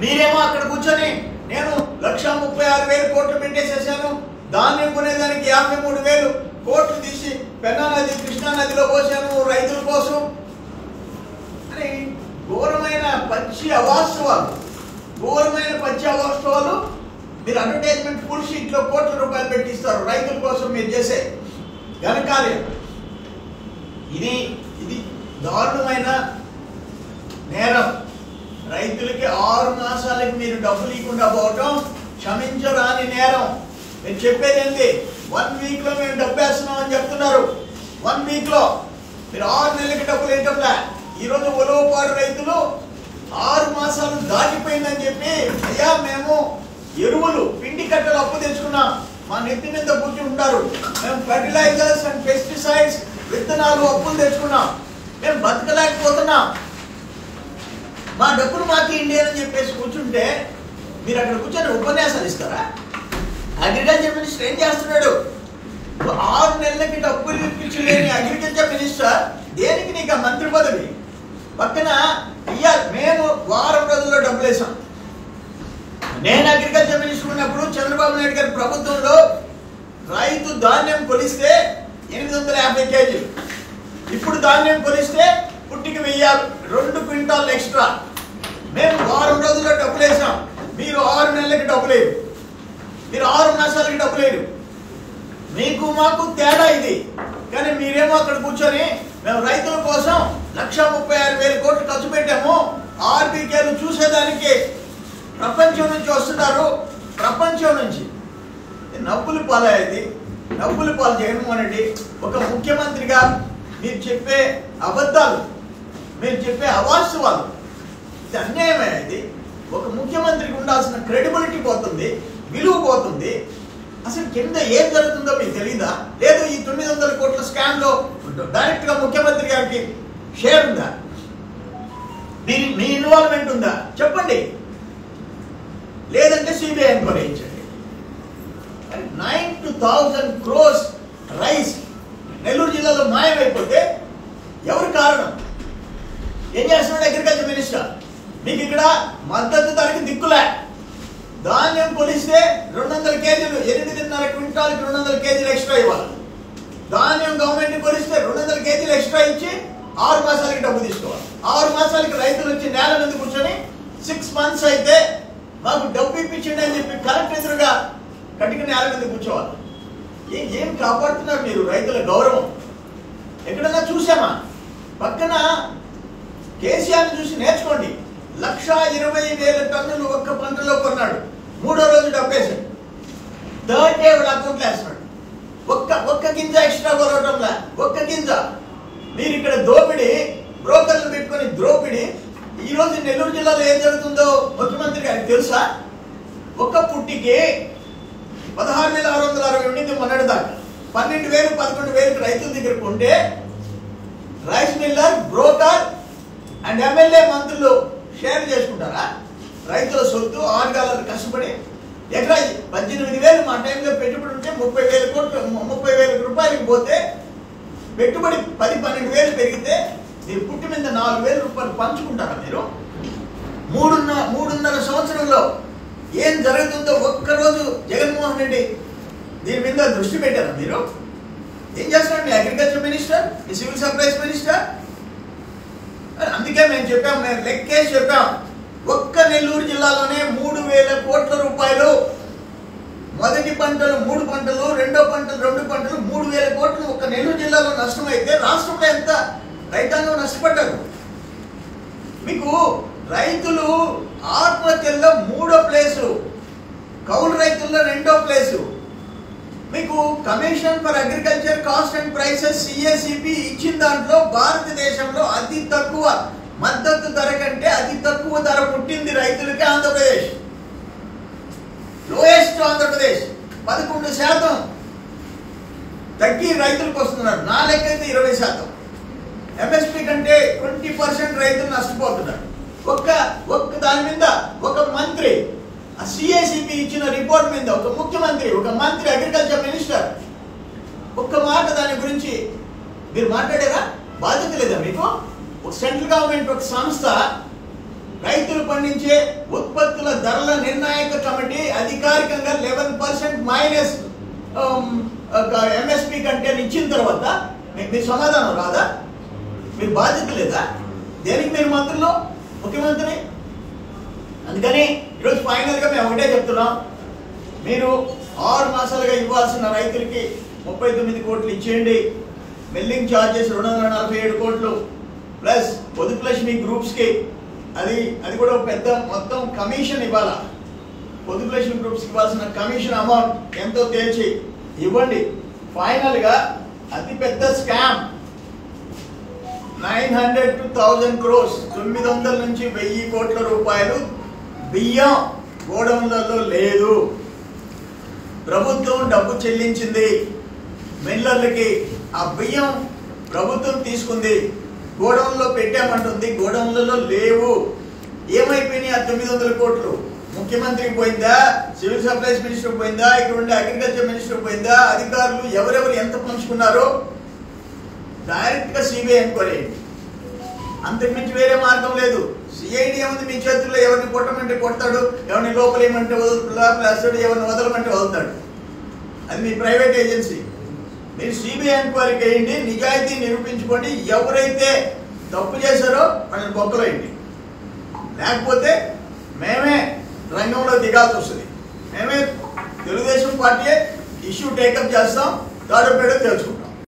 మీరేమో అక్కడ కూర్చొని నేను లక్ష ముప్పై ఆరు వేలు కోట్లు పెట్టేసేసాను ధాన్యం కొనేదానికి యాభై మూడు వేలు కోట్లు తీసి పెన్నా నది కృష్ణా నదిలో పోసాను రైతుల కోసం అని ఘోరమైన పచ్చి అవాస్తవాలు ఘోరమైన పచ్చి అవాస్తవాలు మీరు అడ్వర్టైజ్మెంట్ ఫుల్ షీట్ లో కోట్ల రూపాయలు పెట్టిస్తారు రైతుల కోసం మీరు చేసే ఘనకార్యం ఇది ఇది దారుణమైన నేరం రైతులకి ఆరు మాసాలకి మీరు డబ్బులు ఇవ్వకుండా పోవటం క్షమించరాని నేరం నేను చెప్పేది ఏంటి వన్ వీక్ లో మేము డబ్బు వేస్తున్నాం అని చెప్తున్నారు వన్ వీక్ లో మీరు ఆరు నెలలకి డబ్బులు వేయటంలా ఈ రోజు ఉలవపాడు రైతులు ఆరు మాసాలు దాటిపోయిందని చెప్పి అయ్యా మేము ఎరువులు పిండి కట్టలు అప్పు తెచ్చుకున్నాం మా నెత్తి మీద కూర్చుని ఉంటారు మేము ఫర్టిలైజర్స్ అండ్ పెస్టిసైడ్స్ విత్తనాలు అప్పులు తెచ్చుకున్నాం మేము బతకలేకపోతున్నాం మా డబ్బులు మాకు ఇండియన్ అని చెప్పేసి కూర్చుంటే మీరు అక్కడ కూర్చొని ఉపన్యాసాలు ఇస్తారా అగ్రికల్చర్ మినిస్టర్ ఏం చేస్తున్నాడు ఆరు నెలలకి డబ్బులు ఇప్పించలేని అగ్రికల్చర్ మినిస్టర్ దేనికి నీకు ఆ మంత్రి పదవి పక్కన ఇయ్యా మేము వారం రోజుల్లో డబ్బులు వేసాం నేను అగ్రికల్చర్ మినిస్టర్ ఉన్నప్పుడు చంద్రబాబు నాయుడు గారి ప్రభుత్వంలో రైతు ధాన్యం కొలిస్తే ఎనిమిది వందల యాభై కేజీలు ఇప్పుడు ధాన్యం కొలిస్తే పుట్టికి వెయ్యాలి రెండు క్వింటాల్ ఎక్స్ట్రా మేము వారం రోజుల్లో డబ్బులు వేసాం మీరు ఆరు నెలలకి డబ్బులు వేయరు మీరు ఆరు మాసాలకి డబ్బులు వేయరు మీకు మాకు తేడా ఇది కానీ మీరేమో అక్కడ కూర్చొని మేము రైతుల కోసం లక్ష ముప్పై ఆరు వేల కోట్లు ఖర్చు పెట్టాము ఆర్బీకేలు చూసేదానికి ప్రపంచం నుంచి వస్తున్నారు ప్రపంచం నుంచి ఇది నవ్వుల పాలయ్యేది నవ్వుల పాలు జగన్మోహన్ రెడ్డి ఒక ముఖ్యమంత్రిగా మీరు చెప్పే అబద్ధాలు మీరు చెప్పే అవాస్తవాలు ఇది అన్యాయమే ఇది ఒక ముఖ్యమంత్రికి ఉండాల్సిన క్రెడిబిలిటీ పోతుంది విలువ పోతుంది అసలు కింద ఏం జరుగుతుందో మీకు తెలీదా లేదు ఈ తొమ్మిది వందల కోట్ల స్కామ్ లో డైరెక్ట్ గా ముఖ్యమంత్రి గారికి షేర్ ఉందా మీ మీ ఇన్వాల్వ్మెంట్ ఉందా చెప్పండి లేదంటే సిబిఐ ఎంక్వైరీ చేయించండి nine to thousand crores rice Nellore జిల్లాలో మాయమైపోతే ఎవరు కారణం ఏం చేస్తున్నాడు అగ్రికల్చర్ మినిస్టర్ మీకు ఇక్కడ మద్దతు ధరకి దిక్కులే ధాన్యం కొలిస్తే రెండు వందల కేజీలు ఎనిమిదిన్నర క్వింటాల్కి రెండు వందల కేజీలు ఎక్స్ట్రా ఇవ్వాలి ధాన్యం గవర్నమెంట్ కొలిస్తే రెండు వందల కేజీలు ఎక్స్ట్రా ఇచ్చి ఆరు మాసాలకి డబ్బు తీసుకోవాలి ఆరు మాసాలకి రైతులు వచ్చి నేల మీద కూర్చొని సిక్స్ మంత్స్ అయితే మాకు డబ్బు ఇప్పించండి అని చెప్పి కలెక్టర్ ఎదురుగా కటిక నేల మీద కూర్చోవాలి ఏం ఏం కాపాడుతున్నారు మీరు రైతుల గౌరవం ఎక్కడన్నా చూసామా పక్కన కేసీఆర్ చూసి నేర్చుకోండి లక్ష ఇరవై వేల టన్నులు ఒక్క పంటలో కొన్నాడు మూడో రోజు డబ్బేశాడు థర్డ్ డే వాడు అకౌంట్లో వేస్తున్నాడు ఒక్క ఒక్క గింజ ఎక్స్ట్రా కొనవటంలా ఒక్క గింజ మీరు ఇక్కడ దోపిడి బ్రోకర్లు పెట్టుకొని ద్రోపిడి ఈ రోజు నెల్లూరు జిల్లాలో ఏం జరుగుతుందో ముఖ్యమంత్రి గారికి తెలుసా ఒక్క పుట్టికి పదహారు వేల ఆరు వందల అరవై ఉండింది మొన్నటి దాకా పన్నెండు వేలు పదకొండు వేలకు రైతుల దగ్గర కొంటే rice miller broker and MLA మంత్రులు షేర్ చేసుకుంటారా రైతుల సొత్తు ఆరుగాలను కష్టపడి ఎకరా పద్దెనిమిది వేలు మా టైంలో పెట్టుబడి ఉంటే ముప్పై వేల కోట్లు ము- ముప్పై వేల రూపాయలకి పోతే పెట్టుబడి పది పన్నెండు వేలు పెరిగితే మీరు పుట్టి మీద నాలుగు వేల రూపాయలు పంచుకుంటారా మీరు మూడున్న మూడున్నర సంవత్సరంలో ఏం జరుగుతుందో ఒక్కరోజు జగన్మోహన్ రెడ్డి దీని మీద దృష్టి పెట్టారా మీరు ఏం చేస్తున్నాడు మీ అగ్రికల్చర్ మినిస్టర్ మీ సివిల్ సప్లైస్ మినిస్టర్ అందుకే మేము చెప్పాం మేము లెక్కేసి చెప్పాం ఒక్క నెల్లూరు జిల్లాలోనే మూడు వేల కోట్ల రూపాయలు మొదటి పంటలు మూడు పంటలు రెండో పంటలు రెండు పంటలు మూడు వేల కోట్లు ఒక్క నెల్లూరు జిల్లాలో నష్టమైతే రాష్ట్రంలో ఎంత రైతాంగం నష్టపడ్డారు మీకు రైతులు ఆత్మహత్యల్లో మూడో ప్లేసు కౌలు రైతుల్లో రెండో ప్లేసు మీకు commission for agriculture cost and prices CACP ఇచ్చిన దాంట్లో భారతదేశంలో అతి తక్కువ మద్దతు ధర కంటే అతి తక్కువ ధర పుట్టింది రైతులకి ఆంధ్రప్రదేశ్ లోయెస్ట్ ఆంధ్రప్రదేశ్ పదకొండు శాతం తగ్గి రైతులకు వస్తున్నారు నా లెక్క అయితే ఇరవై శాతం ఎంఎస్పి కంటే ట్వంటీ పర్సెంట్ రైతులు నష్టపోతున్నారు ఒక్క ఒక్క దాని మీద ఒక మంత్రి ఆ సిఐసిపి ఇచ్చిన రిపోర్ట్ మీద ఒక ముఖ్యమంత్రి ఒక మంత్రి అగ్రికల్చర్ మినిస్టర్ ఒక్క మాట దాని గురించి మీరు మాట్లాడారా బాధ్యత లేదా మీకు ఒక సెంట్రల్ గవర్నమెంట్ ఒక సంస్థ రైతులు పండించే ఉత్పత్తుల మైనస్ ఎంఎస్పి కంటే ఇచ్చిన తర్వాత మీకు మీ సమాధానం రాదా మీకు బాధ్యత లేదా దేనికి మీరు మంత్రులు ముఖ్యమంత్రి అందుకని ఈరోజు ఫైనల్గా మేము ఒకటే చెప్తున్నాం మీరు ఆరు మాసాలుగా ఇవ్వాల్సిన రైతులకి ముప్పై తొమ్మిది కోట్లు ఇచ్చేయండి మిల్లింగ్ ఛార్జెస్ రెండు వందల నలభై ఏడు కోట్లు ప్లస్ పొదుపు లక్ష్మి గ్రూప్స్కి అది అది కూడా ఒక పెద్ద మొత్తం కమిషన్ ఇవ్వాలా పొదుపు లక్ష్మి గ్రూప్స్కి ఇవ్వాల్సిన కమిషన్ అమౌంట్ ఎంతో తేల్చి ఇవ్వండి ఫైనల్గా అతి పెద్ద scam nine hundred to thousand crores తొమ్మిది వందల నుంచి వెయ్యి కోట్ల రూపాయలు బియ్యం గోడౌన్లలో లేదు ప్రభుత్వం డబ్బు చెల్లించింది మిల్లర్లకి ఆ బియ్యం ప్రభుత్వం తీసుకుంది గోడౌన్లో పెట్టామంటుంది గోడౌన్లలో లేవు ఏమైపోయినాయి ఆ తొమ్మిది వందల కోట్లు ముఖ్యమంత్రికి పోయిందా సివిల్ సప్లైస్ మినిస్టర్ పోయిందా ఇక్కడ ఉండే అగ్రికల్చర్ మినిస్టర్ పోయిందా అధికారులు ఎవరెవరు ఎంత పంచుకున్నారో డైరెక్ట్ గా సిబిఐ ఎంక్వైరీ అంతకు మించి వేరే మార్గం లేదు సిఐడి ఏముంది మీ చేతుల్లో ఎవరిని కొట్టమంటే కొడతాడు ఎవరిని లోపలేయమంటే వదులుతాడు ఎవరిని వదలమంటే వదులుతాడు అది మీ ప్రైవేట్ ఏజెన్సీ మీరు సిబిఐ ఎంక్వైరీకి వేయండి నిజాయితీ నిరూపించుకోండి ఎవరైతే తప్పు చేశారో వాళ్ళని బొక్కలేయండి లేకపోతే మేమే రంగంలో దిగాల్సి వస్తుంది మేమే తెలుగుదేశం పార్టీ ఇష్యూ టేకప్ చేస్తాం తాడపేట తెలుసుకుంటాం